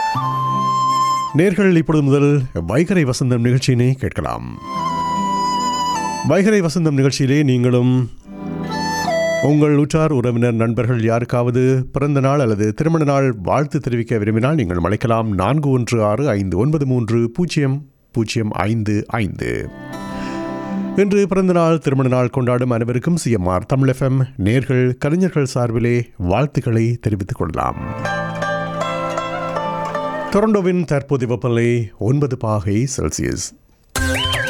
நேர்கள் இப்பொழுது முதல் வைகரை வசந்தம் நிகழ்ச்சியினை கேட்கலாம் வைகரை வசந்தம் நிகழ்ச்சியிலே நீங்களும் உங்கள் உற்றார் உறவினர் நண்பர்கள் யாருக்காவது பிறந்த நாள் அல்லது திருமண நாள் வாழ்த்து தெரிவிக்க விரும்பினால் நீங்கள் அழைக்கலாம் நான்கு ஒன்று ஆறு ஐந்து ஒன்பது மூன்று பூஜ்ஜியம் பூஜ்ஜியம் ஐந்து ஐந்து இன்று பிறந்த நாள் திருமண நாள் கொண்டாடும் அனைவருக்கும் சிஎம்ஆர் தமிழ் எஃப்எம் நேர்கள் கலைஞர்கள் சார்பிலே வாழ்த்துக்களை தெரிவித்துக் கொள்ளலாம் டொரண்டோவின் தற்போதைய வெப்பநிலை ஒன்பது பாகை செல்சியஸ்